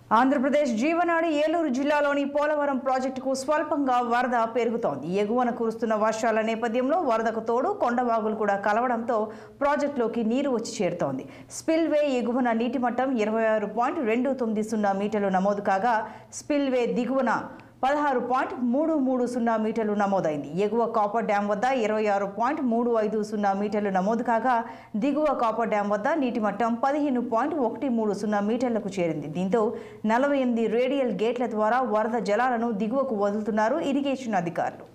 ఆంధ్రప్రదేశ్ జీవనాడి ఏలూరు జిల్లాలోని పోలవరం ప్రాజెక్టుకు స్వల్పంగా వరద పెరుగుతోంది ఎగువన కురుస్తున్న వర్షాల నేపథ్యంలో వరదకు తోడు కొండవాగులు కూడా కలవడంతో ప్రాజెక్టులోకి నీరు వచ్చి చేరుతోంది స్పిల్వే ఎగువన నీటి మట్టం ఇరవై ఆరు పాయింట్ రెండు తొమ్మిది సున్నా మీటర్లు నమోదు కాగా స్పిల్వే దిగువన పదహారు పాయింట్ మూడు మూడు సున్నా మీటర్లు నమోదైంది ఎగువ కాపర్ డ్యాం వద్ద ఇరవై ఆరు పాయింట్ మూడు ఐదు సున్నా మీటర్లు నమోదు కాగా దిగువ కాపర్ డ్యాం వద్ద నీటి మట్టం పదిహేను పాయింట్ ఒకటి మూడు సున్నా మీటర్లకు చేరింది దీంతో నలభై ఎనిమిది రేడియల్ గేట్ల ద్వారా వరద జలాలను దిగువకు వదులుతున్నారు ఇరిగేషన్ అధికారులు